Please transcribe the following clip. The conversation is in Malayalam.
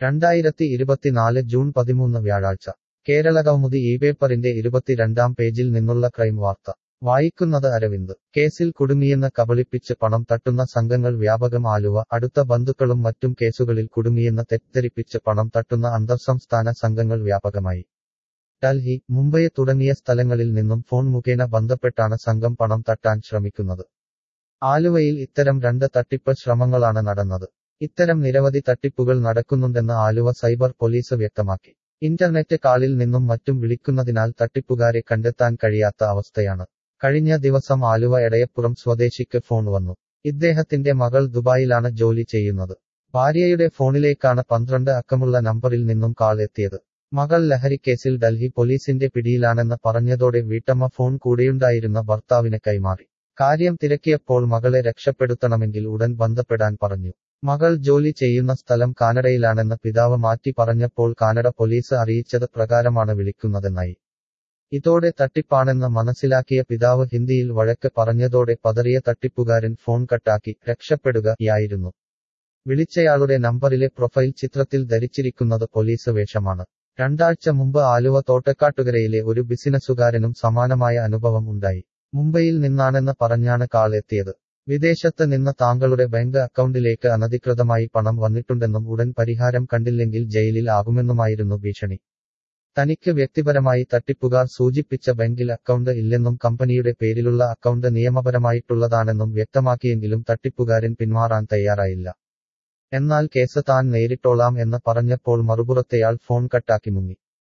രണ്ടായിരത്തി ഇരുപത്തിനാല് ജൂൺ പതിമൂന്ന് വ്യാഴാഴ്ച കേരളകൗമുദി ഈ പേപ്പറിന്റെ ഇരുപത്തിരണ്ടാം പേജിൽ നിന്നുള്ള ക്രൈം വാർത്ത വായിക്കുന്നത് അരവിന്ദ് കേസിൽ കുടുങ്ങിയെന്ന് കബളിപ്പിച്ച് പണം തട്ടുന്ന സംഘങ്ങൾ വ്യാപകം ആലുവ അടുത്ത ബന്ധുക്കളും മറ്റും കേസുകളിൽ കുടുങ്ങിയെന്ന് തെറ്റിദ്ധരിപ്പിച്ച് പണം തട്ടുന്ന അന്തർസംസ്ഥാന സംഘങ്ങൾ വ്യാപകമായി ഡൽഹി മുംബൈ തുടങ്ങിയ സ്ഥലങ്ങളിൽ നിന്നും ഫോൺ മുഖേന ബന്ധപ്പെട്ടാണ് സംഘം പണം തട്ടാൻ ശ്രമിക്കുന്നത് ആലുവയിൽ ഇത്തരം രണ്ട് തട്ടിപ്പ് ശ്രമങ്ങളാണ് നടന്നത് ഇത്തരം നിരവധി തട്ടിപ്പുകൾ നടക്കുന്നുണ്ടെന്ന് ആലുവ സൈബർ പോലീസ് വ്യക്തമാക്കി ഇന്റർനെറ്റ് കാളിൽ നിന്നും മറ്റും വിളിക്കുന്നതിനാൽ തട്ടിപ്പുകാരെ കണ്ടെത്താൻ കഴിയാത്ത അവസ്ഥയാണ് കഴിഞ്ഞ ദിവസം ആലുവ എടയപ്പുറം സ്വദേശിക്ക് ഫോൺ വന്നു ഇദ്ദേഹത്തിന്റെ മകൾ ദുബായിലാണ് ജോലി ചെയ്യുന്നത് ഭാര്യയുടെ ഫോണിലേക്കാണ് പന്ത്രണ്ട് അക്കമുള്ള നമ്പറിൽ നിന്നും കാൾ എത്തിയത് മകൾ ലഹരിക്കേസിൽ ഡൽഹി പോലീസിന്റെ പിടിയിലാണെന്ന് പറഞ്ഞതോടെ വീട്ടമ്മ ഫോൺ കൂടെയുണ്ടായിരുന്ന ഭർത്താവിന് കൈമാറി കാര്യം തിരക്കിയപ്പോൾ മകളെ രക്ഷപ്പെടുത്തണമെങ്കിൽ ഉടൻ ബന്ധപ്പെടാൻ പറഞ്ഞു മകൾ ജോലി ചെയ്യുന്ന സ്ഥലം കാനഡയിലാണെന്ന് പിതാവ് മാറ്റി പറഞ്ഞപ്പോൾ കാനഡ പോലീസ് അറിയിച്ചത് പ്രകാരമാണ് വിളിക്കുന്നതെന്നായി ഇതോടെ തട്ടിപ്പാണെന്ന് മനസ്സിലാക്കിയ പിതാവ് ഹിന്ദിയിൽ വഴക്ക് പറഞ്ഞതോടെ പതറിയ തട്ടിപ്പുകാരൻ ഫോൺ കട്ടാക്കി രക്ഷപ്പെടുകയായിരുന്നു വിളിച്ചയാളുടെ നമ്പറിലെ പ്രൊഫൈൽ ചിത്രത്തിൽ ധരിച്ചിരിക്കുന്നത് പോലീസ് വേഷമാണ് രണ്ടാഴ്ച മുമ്പ് ആലുവ തോട്ടക്കാട്ടുകരയിലെ ഒരു ബിസിനസ്സുകാരനും സമാനമായ അനുഭവം ഉണ്ടായി മുംബൈയിൽ നിന്നാണെന്ന് പറഞ്ഞാണ് കാൾ എത്തിയത് വിദേശത്ത് നിന്ന് താങ്കളുടെ ബാങ്ക് അക്കൗണ്ടിലേക്ക് അനധികൃതമായി പണം വന്നിട്ടുണ്ടെന്നും ഉടൻ പരിഹാരം കണ്ടില്ലെങ്കിൽ ജയിലിൽ ആകുമെന്നുമായിരുന്നു ഭീഷണി തനിക്ക് വ്യക്തിപരമായി തട്ടിപ്പുകാർ സൂചിപ്പിച്ച ബാങ്കിൽ അക്കൗണ്ട് ഇല്ലെന്നും കമ്പനിയുടെ പേരിലുള്ള അക്കൗണ്ട് നിയമപരമായിട്ടുള്ളതാണെന്നും വ്യക്തമാക്കിയെങ്കിലും തട്ടിപ്പുകാരൻ പിന്മാറാൻ തയ്യാറായില്ല എന്നാൽ കേസ് താൻ നേരിട്ടോളാം എന്ന് പറഞ്ഞപ്പോൾ മറുപുറത്തെയാൾ ഫോൺ കട്ടാക്കി മുങ്ങി